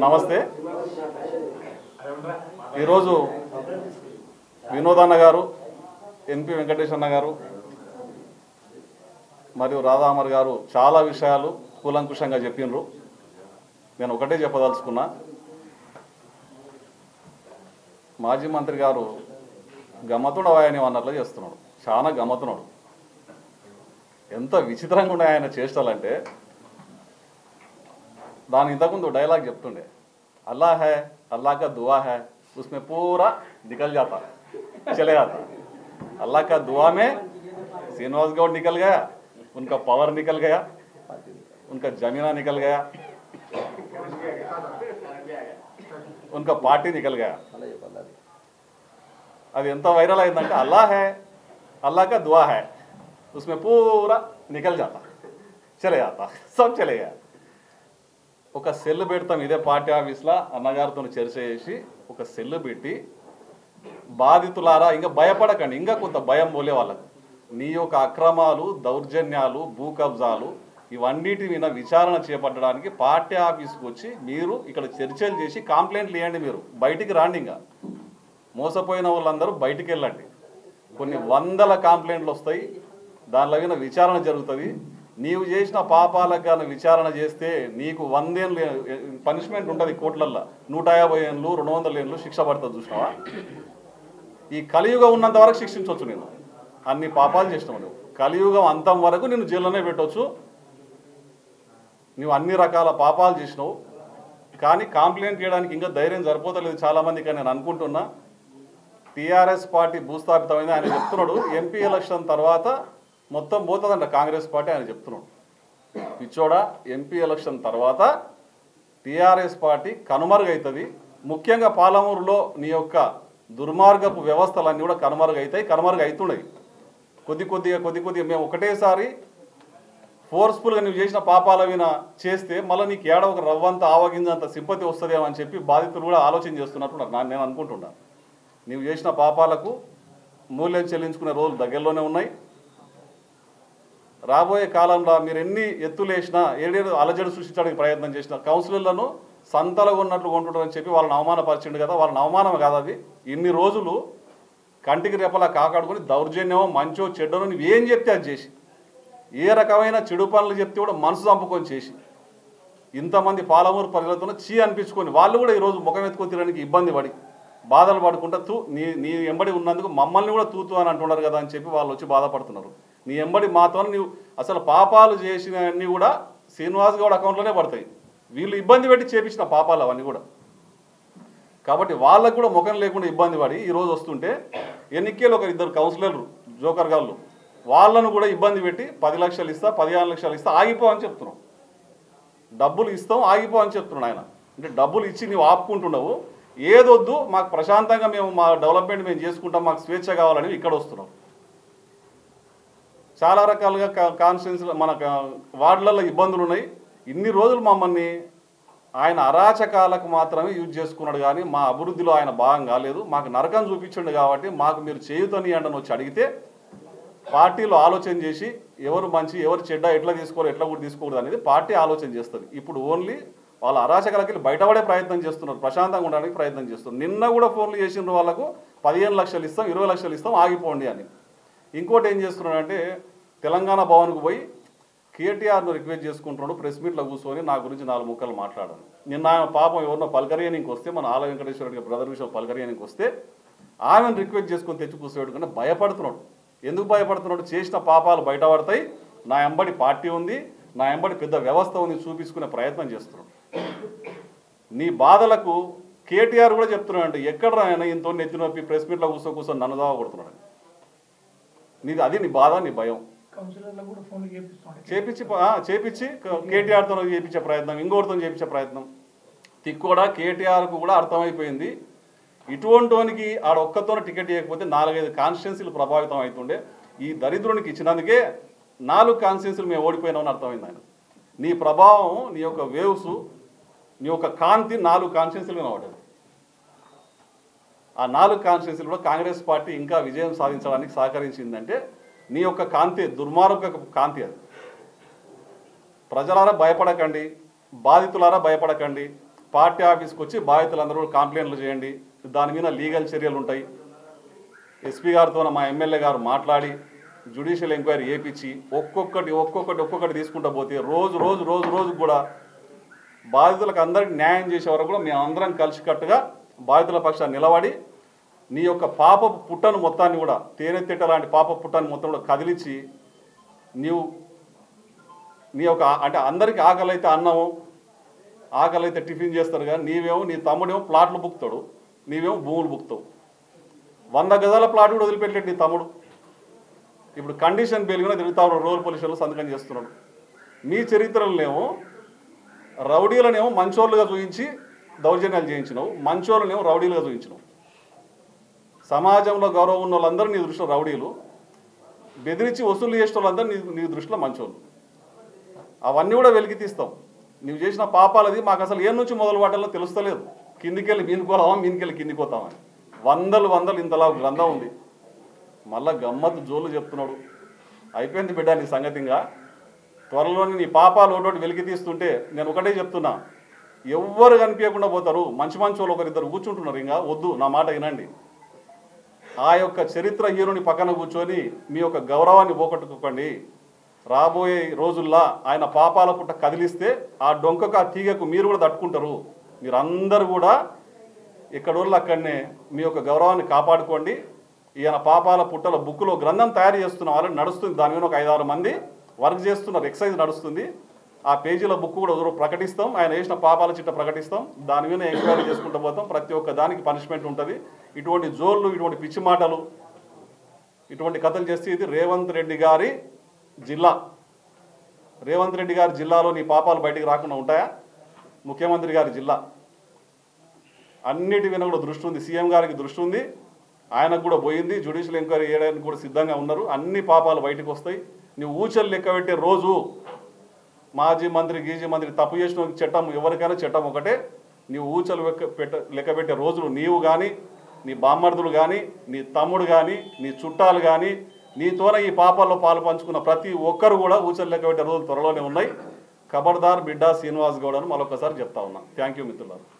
నమస్తే ఈరోజు వినోదన్న గారు ఎన్పి వెంకటేష్ అన్న గారు మరియు రాధామర్ గారు చాలా విషయాలు కూలంకుషంగా చెప్పినరు నేను ఒకటే చెప్పదలుచుకున్నా మాజీ మంత్రి గారు గమ్మతుడు ఆయన అన్నట్లు చేస్తున్నాడు చాలా గమ్మతున్నాడు ఎంత విచిత్రంగా ఉన్నాయి ఆయన చేష్టాలంటే దాని ఇంతకుముందు డైలాగ్ చెప్తుండే అల్లా హై అల్లా కా దుआ है उसमें पूरा निकल जाता चले जाता अल्लाह का दुआ में श्रीनिवास गौड़ निकल गया उनका पावर निकल गया उनका जमीना निकल गया उनका पार्टी निकल गया అది ఎంత వైరల్ అయిందంటే అల్లా హై అల్లా కా దుआ है उसमें पूरा निकल जाता चले जाता सब चले गया ఒక సెల్ పెడతాం ఇదే పార్టీ ఆఫీస్లో అన్నగారితో చర్చ చేసి ఒక సెల్ పెట్టి బాధితులారా ఇంకా భయపడకండి ఇంకా కొంత భయం పోలే వాళ్ళకు నీ యొక్క అక్రమాలు దౌర్జన్యాలు భూ కబ్జాలు ఇవన్నిటి మీద విచారణ చేపట్టడానికి పార్టీ ఆఫీస్కి వచ్చి మీరు ఇక్కడ చర్చలు చేసి కంప్లైంట్లు ఇవ్వండి మీరు బయటికి రాండి ఇంకా మోసపోయిన వాళ్ళందరూ బయటికి వెళ్ళండి కొన్ని వందల కంప్లైంట్లు వస్తాయి దానిలో మీద విచారణ జరుగుతుంది నీవు చేసిన పాపాలకు కానీ విచారణ చేస్తే నీకు వందేళ్ళు పనిష్మెంట్ ఉంటుంది కోట్లల్లో నూట యాభై ఏళ్ళు రెండు వందల ఏళ్ళు శిక్ష పడుతుంది చూసినావా ఈ కలియుగం ఉన్నంత వరకు శిక్షించవచ్చు నేను అన్ని పాపాలు చేసినావు నువ్వు కలియుగం అంతం వరకు నేను జైల్లోనే పెట్టవచ్చు నువ్వు అన్ని రకాల పాపాలు చేసినావు కానీ కంప్లైంట్ చేయడానికి ఇంకా ధైర్యం సరిపోతలేదు చాలామందికి అని నేను అనుకుంటున్నా టీఆర్ఎస్ పార్టీ భూస్థాపితమైంది ఆయన చెప్తున్నాడు ఎంపీ ఎలక్షన్ తర్వాత మొత్తం పోతుందంట కాంగ్రెస్ పార్టీ ఆయన చెప్తున్నాడు పిచ్చోడా ఎంపీ ఎలక్షన్ తర్వాత టీఆర్ఎస్ పార్టీ కనుమరుగవుతుంది ముఖ్యంగా పాలమూరులో నీ యొక్క దుర్మార్గపు వ్యవస్థలన్నీ కూడా కనుమరుగవుతాయి కనుమరుగు అవుతున్నాయి కొద్ది కొద్దిగా కొద్ది కొద్దిగా మేము ఒకటేసారి ఫోర్స్ఫుల్గా నువ్వు చేసిన పాపాల విన చేస్తే మళ్ళీ నీకు ఏడ ఒక రవ్వంత ఆవగింజంత సింపతి వస్తుందేమో అని చెప్పి బాధితులు కూడా ఆలోచన చేస్తున్నట్టు నాకు నా- నేను అనుకుంటున్నా నీవు చేసిన పాపాలకు మూల్యం చెల్లించుకునే రోజులు దగ్గరలోనే ఉన్నాయి రాబోయే కాలంలో మీరు ఎన్ని ఎత్తులు వేసినా ఏడేడు అలజడి సృష్టించడానికి ప్రయత్నం చేసిన కౌన్సిలర్లను సంతలుగా ఉన్నట్లు కొంటుంటారని చెప్పి వాళ్ళని అవమానపరిచిండు కదా వాళ్ళని అవమానం కాదు అది ఇన్ని రోజులు కంటికి రెప్పలా కాకాడుకొని దౌర్జన్యమో మంచో చెడ్డనో నువ్వు ఏం చెప్తే అది చేసి ఏ రకమైన చెడు పనులు చెప్తే కూడా మనసు చంపుకొని చేసి ఇంతమంది పాలమూరు ప్రజలతో చీ అనిపించుకొని వాళ్ళు కూడా ఈరోజు ముఖం ఎత్తుకొని తినడానికి ఇబ్బంది పడి బాధలు పడుకుంటా తూ నీ నీ ఎంబడి ఉన్నందుకు మమ్మల్ని కూడా తూతూ అని అంటున్నారు కదా అని చెప్పి వాళ్ళు వచ్చి బాధపడుతున్నారు నీ ఎంబడి మాతో నీవు అసలు పాపాలు చేసినవన్నీ కూడా శ్రీనివాస్ గౌడ్ అకౌంట్లోనే పడతాయి వీళ్ళు ఇబ్బంది పెట్టి చేపించిన పాపాలు అవన్నీ కూడా కాబట్టి వాళ్ళకు కూడా ముఖం లేకుండా ఇబ్బంది పడి ఈరోజు వస్తుంటే ఎన్నికలు ఒక ఇద్దరు కౌన్సిలర్లు జోకర్ గాళ్ళు వాళ్ళను కూడా ఇబ్బంది పెట్టి పది లక్షలు ఇస్తా పదిహేను లక్షలు ఇస్తా ఆగిపో అని చెప్తున్నాం డబ్బులు ఇస్తాం ఆగిపో అని చెప్తున్నాడు ఆయన అంటే డబ్బులు ఇచ్చి నువ్వు ఆపుకుంటున్నావు ఏదొద్దు మాకు ప్రశాంతంగా మేము మా డెవలప్మెంట్ మేము చేసుకుంటాం మాకు స్వేచ్ఛ కావాలని ఇక్కడ వస్తున్నాం చాలా రకాలుగా కాన్స్టిట్యున్సీ మన కా- వార్డులలో ఇబ్బందులు ఉన్నాయి ఇన్ని రోజులు మమ్మల్ని ఆయన అరాచకాలకు మాత్రమే యూజ్ చేసుకున్నాడు కానీ మా అభివృద్ధిలో ఆయన భాగం కాలేదు మాకు నరకం చూపించండు కాబట్టి మాకు మీరు చేయుతని అంటని వచ్చి అడిగితే పార్టీలో ఆలోచన చేసి ఎవరు మంచి ఎవరు చెడ్డ ఎట్లా తీసుకోవాలి ఎట్లా కూడా తీసుకోకూడదు అనేది పార్టీ ఆలోచన చేస్తుంది ఇప్పుడు ఓన్లీ వాళ్ళ అరాచకాలకి వెళ్ళి బయటపడే ప్రయత్నం చేస్తున్నారు ప్రశాంతంగా ఉండడానికి ప్రయత్నం చేస్తున్నారు నిన్న కూడా ఫోన్లు చేసిన వాళ్ళకు పదిహేను లక్షలు ఇస్తాం ఇరవై లక్షలు ఇస్తాం ఆగిపోండి అని ఇంకోటి ఏం చేస్తున్నాడంటే తెలంగాణ భవన్కు పోయి కేటీఆర్ను రిక్వెస్ట్ చేసుకుంటున్నాడు ప్రెస్ మీట్లో కూర్చొని నా గురించి నాలుగు ముక్కలు మాట్లాడాను నిన్న ఆయన పాపం ఎవరినో పలకరియనికి వస్తే మన ఆల వెంకటేశ్వర రెడ్డి బ్రదర్ విషయం పలకరియనికి వస్తే ఆమెను రిక్వెస్ట్ చేసుకొని తెచ్చి కూర్చోడు కానీ భయపడుతున్నాడు ఎందుకు భయపడుతున్నాడు చేసిన పాపాలు బయటపడతాయి నా ఎంబడి పార్టీ ఉంది నా ఎంబడి పెద్ద వ్యవస్థ ఉంది చూపించుకునే ప్రయత్నం చేస్తున్నాడు నీ బాధలకు కేటీఆర్ కూడా చెప్తున్నాడు అంటే ఎక్కడ ఆయన ఇంత నెత్తి నొప్పి ప్రెస్ మీట్లో కూర్చో కూర్చొని నన్ను దావా కొడుతున్నాడు నీది అది నీ బాధ నీ భయం కౌన్సిలర్లకు కూడా ఫోన్లు చేపిస్తుండే చేపించి ఆ, చేపించి కేటీఆర్తో చేపించే ప్రయత్నం ఇంకోటితో చేపించే ప్రయత్నం తిక్కుడా కేటీఆర్కు కూడా అర్థమైపోయింది ఇటువంటి వానికి ఆడ ఒక్కతోనే టికెట్ ఇవ్వకపోతే నాలుగైదు కాన్స్టిట్యున్సీలు ప్రభావితం అవుతుండే ఈ దరిద్రునికి ఇచ్చినందుకే నాలుగు కాన్స్టిట్యున్సీలు మేము ఓడిపోయినామని అర్థమైంది ఆయన నీ ప్రభావం నీ యొక్క వేవ్స్ నీ యొక్క కాంతి నాలుగు కాన్స్టిట్యున్సీలు మీద పడ్డది ఆ నాలుగు కాన్స్టిట్యున్సీలు కూడా కాంగ్రెస్ పార్టీ ఇంకా విజయం సాధించడానికి సహకరించిందంటే నీ యొక్క కాంతి దుర్మార్గ కాంతి అది ప్రజలారా భయపడకండి బాధితులారా భయపడకండి పార్టీ ఆఫీస్కి వచ్చి బాధితులందరూ కూడా కంప్లైంట్లు చేయండి దాని మీద లీగల్ చర్యలు ఉంటాయి ఎస్పీ గారితో మా ఎమ్మెల్యే గారు మాట్లాడి జ్యుడిషియల్ ఎంక్వైరీ చేపించి ఒక్కొక్కటి ఒక్కొక్కటి ఒక్కొక్కటి తీసుకుంటూ పోతే రోజు రోజు రోజు రోజు కూడా బాధితులకు అందరికి న్యాయం చేసే వరకు కూడా మేము అందరం కలిసికట్టుగా బాధితుల పక్షాన్ని నిలబడి నీ యొక్క పాప పుట్టను మొత్తాన్ని కూడా తేనెతిట్ట లాంటి పాప పుట్టాన్ని మొత్తం కూడా కదిలించి నీవు నీ యొక్క అంటే అందరికీ ఆకలి అయితే అన్నము ఆకలి అయితే టిఫిన్ చేస్తారు కానీ నీవేమో నీ తమ్ముడేమో ప్లాట్లు బుక్తాడు నీవేమో భూములు బుక్తావు వంద గజాల ప్లాట్ కూడా వదిలిపెట్టలేడు నీ తమ్ముడు ఇప్పుడు కండిషన్ బెయిల్ కూడా తిరుగుతా ఉన్నాడు రూరల్ పోలీసులు సంతకం చేస్తున్నాడు మీ చరిత్రలనేమో రౌడీలనేమో మంచోళ్ళుగా చూపించి దౌర్జన్యాలు చేయించినావు మంచోళ్ళనేమో రౌడీలుగా చూపించినావు సమాజంలో గౌరవం ఉన్న వాళ్ళందరూ నీ దృష్టిలో రౌడీలు బెదిరించి వసూలు చేసిన వాళ్ళందరూ నీ నీ దృష్టిలో మంచోళ్ళు అవన్నీ కూడా వెలికి తీస్తాం నువ్వు చేసిన పాపాలది మాకు అసలు ఏ నుంచి మొదలు పడాలో తెలుస్తలేదు కిందికెళ్ళి మీనుకోవాలా మీనికెళ్ళి కిందికి పోతామని వందలు వందలు ఇంతలా గ్రంథం ఉంది మళ్ళా గమ్మత్తు జోలు చెప్తున్నాడు అయిపోయింది బిడ్డ నీ సంగతిగా త్వరలోని నీ పాపాలు ఒకటి వెలికి తీస్తుంటే నేను ఒకటే చెప్తున్నా ఎవ్వరు కనిపించకుండా పోతారు మంచి మంచి వాళ్ళు ఒకరిద్దరు కూర్చుంటున్నారు ఇంకా వద్దు నా మాట వినండి ఆ యొక్క చరిత్ర హీరోని పక్కన కూర్చొని మీ యొక్క గౌరవాన్ని పోగొట్టుకోకండి రాబోయే రోజుల్లో ఆయన పాపాల పుట్ట కదిలిస్తే ఆ డొంకకు ఆ తీగకు మీరు కూడా తట్టుకుంటారు మీరందరూ కూడా ఎక్కడోళ్ళు అక్కడనే మీ యొక్క గౌరవాన్ని కాపాడుకోండి ఈయన పాపాల పుట్టల బుక్లో గ్రంథం తయారు చేస్తున్నాం ఆల్రెడీ నడుస్తుంది దాని మీద ఒక ఐదారు మంది వర్క్ చేస్తున్నారు ఎక్సైజ్ నడుస్తుంది ఆ పేజీల బుక్ కూడా ఒకరోజు ప్రకటిస్తాం ఆయన వేసిన పాపాల చిట్ట ప్రకటిస్తాం దాని మీద ఎంక్వైరీ చేసుకుంటూ పోతాం ప్రతి ఒక్క దానికి పనిష్మెంట్ ఉంటుంది ఇటువంటి జోళ్ళు ఇటువంటి పిచ్చి మాటలు ఇటువంటి కథలు చేస్తే ఇది రేవంత్ రెడ్డి గారి జిల్లా రేవంత్ రెడ్డి గారి జిల్లాలో నీ పాపాలు బయటికి రాకుండా ఉంటాయా ముఖ్యమంత్రి గారి జిల్లా అన్నిటి మీద కూడా దృష్టి ఉంది సీఎం గారికి దృష్టి ఉంది ఆయనకు కూడా పోయింది జ్యుడిషియల్ ఎంక్వైరీ చేయడానికి కూడా సిద్ధంగా ఉన్నారు అన్ని పాపాలు బయటకు వస్తాయి నువ్వు ఊచలు లెక్క పెట్టే రోజు మాజీ మంత్రి గీజీ మంత్రి తప్పు చేసిన చట్టం ఎవరికైనా చట్టం ఒకటే నీవు ఊచలు లెక్క పెట్ట లెక్క పెట్టే రోజులు నీవు కానీ నీ బామ్మర్దులు కానీ నీ తమ్ముడు కానీ నీ చుట్టాలు కానీ నీతోనే ఈ పాపాల్లో పాలు పంచుకున్న ప్రతి ఒక్కరు కూడా ఊచలు లెక్క పెట్టే రోజులు త్వరలోనే ఉన్నాయి ఖబర్దార్ బిడ్డా శ్రీనివాస్ గౌడ్ అని మరొకసారి చెప్తా ఉన్నా థ్యాంక్ యూ మిత్రులారు